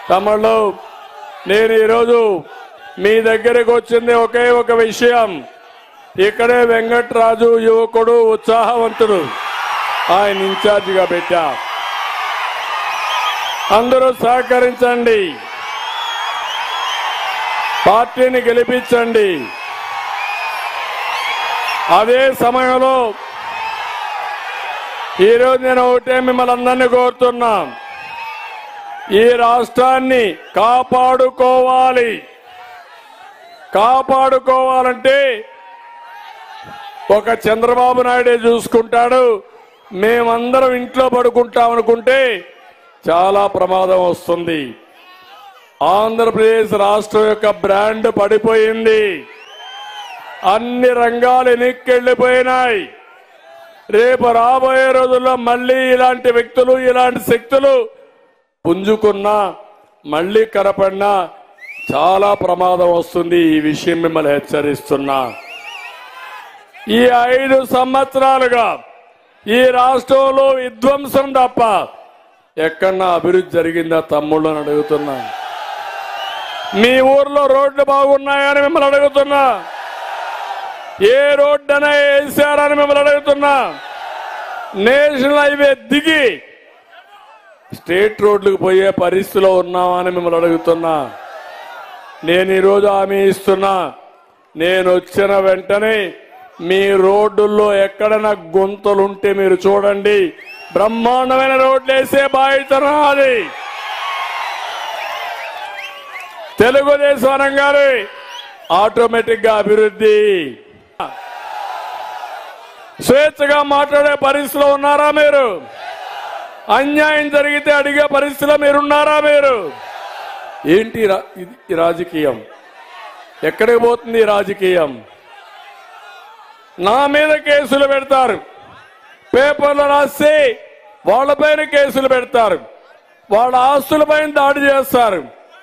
తమ్ముళ్ళు నేను ఈరోజు మీ దగ్గరికి వచ్చింది ఒకే ఒక విషయం ఇక్కడే వెంకట్రాజు యువకుడు ఉత్సాహవంతుడు ఆయన ఇన్ఛార్జిగా పెట్టా అందరూ సహకరించండి పార్టీని గెలిపించండి అదే సమయంలో ఈరోజు నేను ఒకటే మిమ్మల్ని అందరినీ కోరుతున్నా ఈ రాష్ట్రాన్ని కాపాడుకోవాలి కాపాడుకోవాలంటే ఒక చంద్రబాబు నాయుడే చూసుకుంటాడు మేమందరం ఇంట్లో పడుకుంటాం అనుకుంటే చాలా ప్రమాదం వస్తుంది ఆంధ్రప్రదేశ్ రాష్ట్రం యొక్క బ్రాండ్ పడిపోయింది అన్ని రంగాలు వెనక్కెళ్ళిపోయినాయి రేపు రాబోయే రోజుల్లో మళ్ళీ ఇలాంటి వ్యక్తులు ఇలాంటి శక్తులు పుంజుకున్నా మళ్ళీ కనపడినా చాలా ప్రమాదం వస్తుంది ఈ విషయం మిమ్మల్ని హెచ్చరిస్తున్నా ఈ ఐదు సంవత్సరాలుగా ఈ రాష్ట్రంలో విధ్వంసం తప్ప ఎక్కడన్నా అభివృద్ధి జరిగిందా తమ్ముళ్ళు అని అడుగుతున్నా మీ ఊర్లో రోడ్లు బాగున్నాయని మిమ్మల్ని అడుగుతున్నా ఏ రోడ్డు అనే వేసారని మిమ్మల్ని అడుగుతున్నా నేషనల్ హైవే దిగి స్టేట్ రోడ్లకు పోయే పరిస్థితిలో ఉన్నామని మిమ్మల్ని అడుగుతున్నా నేను ఈరోజు హామీ ఇస్తున్నా నేను వచ్చిన వెంటనే మీ రోడ్డుల్లో ఎక్కడైనా గుంతలుంటే మీరు చూడండి బ్రహ్మాండమైన రోడ్లు వేసే బాధ్యత నాది తెలుగుదేశం అనగానే ఆటోమేటిక్ గా అభివృద్ధి స్వేచ్ఛగా మాట్లాడే పరిస్థితిలో ఉన్నారా మీరు అన్యాయం జరిగితే అడిగే పరిస్థితిలో మీరున్నారా మీరు ఏంటి ఈ రా- ఇది- ఈ రాజకీయం ఎక్కడికి పోతుంది ఈ రాజకీయం నా మీద కేసులు పెడతారు పేపర్లు రాసి వాళ్ళపైన కేసులు పెడతారు వాళ్ళ ఆస్తులపైన దాడి చేస్తారు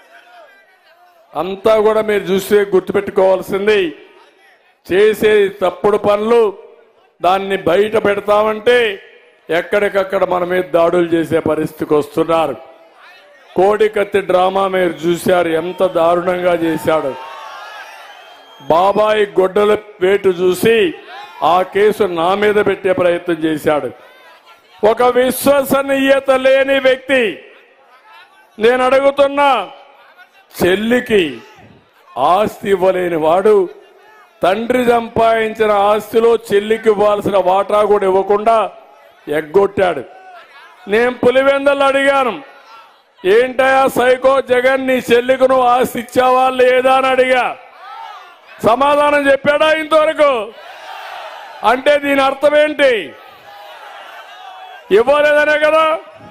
అంతా కూడా మీరు చూస్తే గుర్తుపెట్టుకోవాల్సింది చేసే తప్పుడు పనులు దాన్ని బయట పెడతామంటే ఎక్కడికక్కడ మన మీద దాడులు చేసే పరిస్థితికి వస్తున్నారు కోడికత్తి డ్రామా మీరు చూశారు ఎంత దారుణంగా చేశాడు బాబాయి గొడ్డల వేటు చూసి ఆ కేసు నా మీద పెట్టే ప్రయత్నం చేశాడు ఒక విశ్వసనీయత లేని వ్యక్తి నేను అడుగుతున్నా చెల్లికి ఆస్తి ఇవ్వలేని వాడు తండ్రి సంపాదించిన ఆస్తిలో చెల్లికి ఇవ్వాల్సిన వాటా కూడా ఇవ్వకుండా ఎగ్గొట్టాడు నేను పులివెందలు అడిగాను ఏంటయా సైకో జగన్ నీ చెల్లికి నువ్వు ఆస్తి ఇచ్చావా లేదా అని అడిగా సమాధానం చెప్పాడా ఇంతవరకు అంటే దీని అర్థం ఏంటి ఇవ్వలేదనే కదా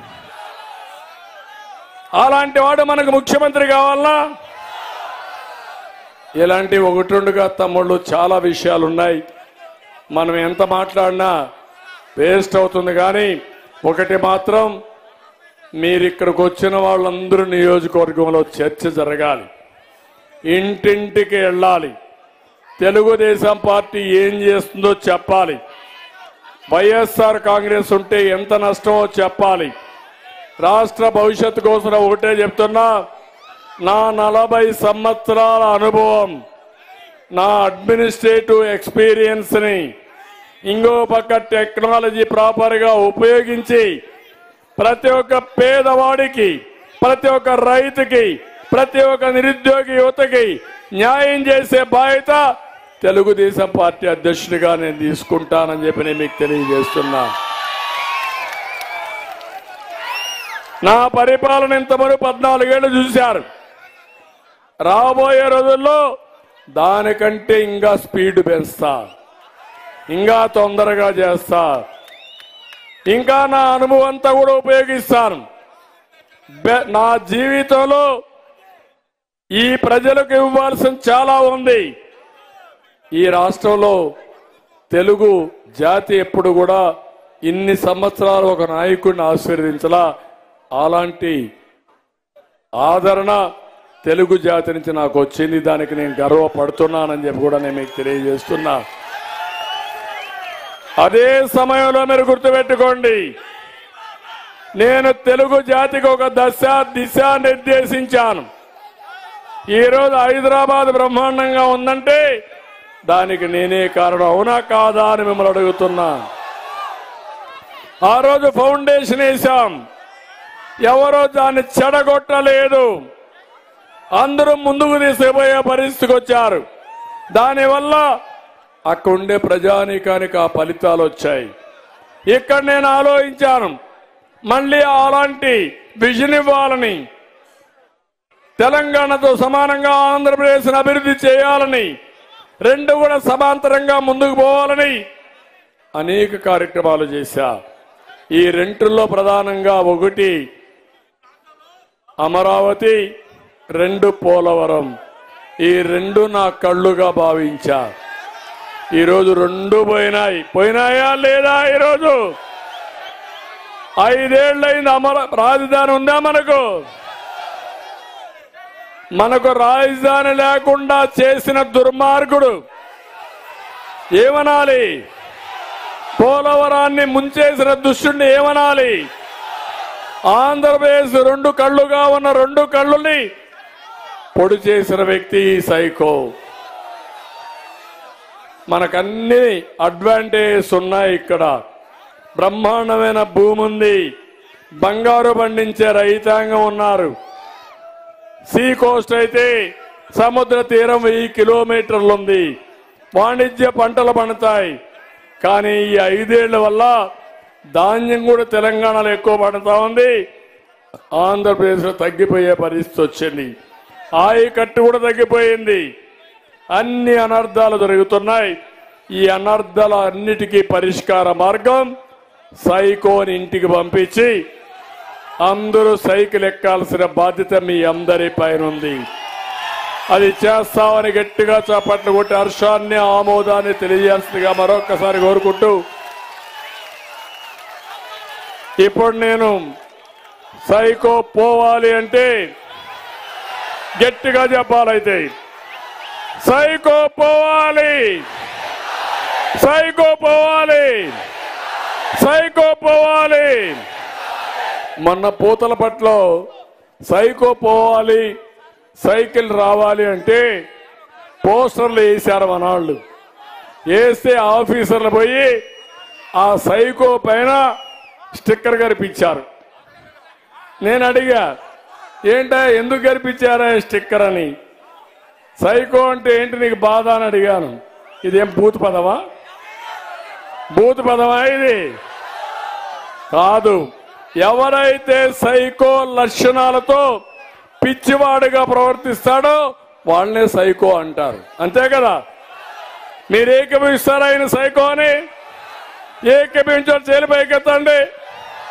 అలాంటి వాడు మనకు ముఖ్యమంత్రి కావాలనా ఇలాంటి ఒకటి రెండుగా తమ్ముళ్ళు చాలా విషయాలు ఉన్నాయి మనం ఎంత మాట్లాడినా వేస్ట్ అవుతుంది కానీ ఒకటి మాత్రం మీరు ఇక్కడికి వచ్చిన వాళ్ళందరూ నియోజకవర్గంలో చర్చ జరగాలి ఇంటింటికి వెళ్ళాలి తెలుగుదేశం పార్టీ ఏం చేస్తుందో చెప్పాలి వైఎస్ఆర్ కాంగ్రెస్ ఉంటే ఎంత నష్టమో చెప్పాలి రాష్ట్ర భవిష్యత్తు కోసం ఒకటే చెప్తున్నా నా నలభై సంవత్సరాల అనుభవం నా అడ్మినిస్ట్రేటివ్ ఎక్స్పీరియన్స్ ని ఇంకో పక్క టెక్నాలజీ ప్రాపర్ గా ఉపయోగించి ప్రతి ఒక్క పేదవాడికి ప్రతి ఒక్క రైతుకి ప్రతి ఒక్క నిరుద్యోగి యువతకి న్యాయం చేసే బాధ్యత తెలుగుదేశం పార్టీ అధ్యక్షుడిగా నేను తీసుకుంటానని చెప్పి నేను మీకు తెలియజేస్తున్నా నా పరిపాలన ఇంతవరకు పద్నాలుగేళ్లు చూశారు రాబోయే రోజుల్లో దానికంటే ఇంకా స్పీడ్ పెంచుతా ఇంకా తొందరగా చేస్తా ఇంకా నా అనుభవం అంతా కూడా ఉపయోగిస్తాను బె- నా జీవితంలో ఈ ప్రజలకు ఇవ్వాల్సిన చాలా ఉంది ఈ రాష్ట్రంలో తెలుగు జాతి ఎప్పుడు కూడా ఇన్ని సంవత్సరాలు ఒక నాయకుడిని ఆశీర్వదించలా అలాంటి ఆదరణ తెలుగు జాతి నుంచి నాకు వచ్చింది దానికి నేను గర్వపడుతున్నానని చెప్పి కూడా నేను మీకు తెలియజేస్తున్నా అదే సమయంలో మీరు గుర్తుపెట్టుకోండి నేను తెలుగు జాతికి ఒక దశ దిశ నిర్దేశించాను ఈరోజు హైదరాబాద్ బ్రహ్మాండంగా ఉందంటే దానికి నేనే కారణం అవునా కాదా అని మిమ్మల్ని అడుగుతున్నా ఆ రోజు ఫౌండేషన్ వేశాం ఎవరో దాన్ని చెడగొట్టలేదు అందరూ ముందుకు తీసుకుపోయే పరిస్థితికి వచ్చారు దానివల్ల అక్కడుండే ప్రజానీకానికి ఆ ఫలితాలు వచ్చాయి ఇక్కడ నేను ఆలోచించాను మళ్ళీ అలాంటి విజన్ ఇవ్వాలని తెలంగాణతో సమానంగా ఆంధ్రప్రదేశ్ అభివృద్ధి చేయాలని రెండు కూడా సమాంతరంగా ముందుకు పోవాలని అనేక కార్యక్రమాలు చేశా ఈ రెండుల్లో ప్రధానంగా ఒకటి అమరావతి రెండు పోలవరం ఈ రెండు నా కళ్ళుగా భావించా ఈరోజు రెండు పోయినాయి పోయినాయా లేదా ఈరోజు ఐదేళ్లైంది అమర రాజధాని ఉందా మనకు మనకు రాజధాని లేకుండా చేసిన దుర్మార్గుడు ఏమనాలి పోలవరాన్ని ముంచేసిన దుష్టుడిని ఏమనాలి ఆంధ్రప్రదేశ్ రెండు కళ్ళుగా ఉన్న రెండు కళ్ళుని పొడి చేసిన వ్యక్తి ఈ సైకో మనకన్ని అడ్వాంటేజెస్ ఉన్నాయి ఇక్కడ బ్రహ్మాండమైన భూమి ఉంది బంగారు పండించే రైతాంగం ఉన్నారు సీ కోస్ట్ అయితే సముద్ర తీరం వెయ్యి కిలోమీటర్లు ఉంది వాణిజ్య పంటలు పండుతాయి కానీ ఈ ఐదేళ్ల వల్ల ధాన్యం కూడా తెలంగాణలో ఎక్కువ పండుతా ఉంది ఆంధ్రప్రదేశ్లో తగ్గిపోయే పరిస్థితి వచ్చింది ఆయకట్టు కూడా తగ్గిపోయింది అన్ని అనర్థాలు జరుగుతున్నాయి ఈ అనర్థాల అన్నిటికీ పరిష్కార మార్గం సైకోని ఇంటికి పంపించి అందరూ సైకిల్ ఎక్కాల్సిన బాధ్యత మీ అందరి పైన ఉంది అది చేస్తామని గట్టిగా చప్పట్లు కొట్టి హర్షాన్ని ఆమోదాన్ని తెలియజేస్తుందిగా మరొక్కసారి కోరుకుంటూ ఇప్పుడు నేను సైకో పోవాలి అంటే గట్టిగా చెప్పాలైతే సైకో పోవాలి సైకో పోవాలి సైకో పోవాలి మొన్న పూతల పట్ల సైకో పోవాలి సైకిల్ రావాలి అంటే పోస్టర్లు వేశారు మనాళ్ళు వేస్తే ఆఫీసర్లు పోయి ఆ సైకో పైన స్టిక్కర్ కనిపించారు నేను అడిగా ఏంటా ఎందుకు కనిపించారా ఈ స్టిక్కర్ అని సైకో అంటే ఏంటి నీకు బాధ అని అడిగాను ఇదేం బూత్ పదమా బూత్ పదమా ఇది కాదు ఎవరైతే సైకో లక్షణాలతో పిచ్చివాడుగా ప్రవర్తిస్తాడో వాళ్ళనే సైకో అంటారు అంతే కదా మీరు ఏకీభవిస్తారా ఆయన సైకో అని ఏకీభవించారు చేలి పైకెత్తండి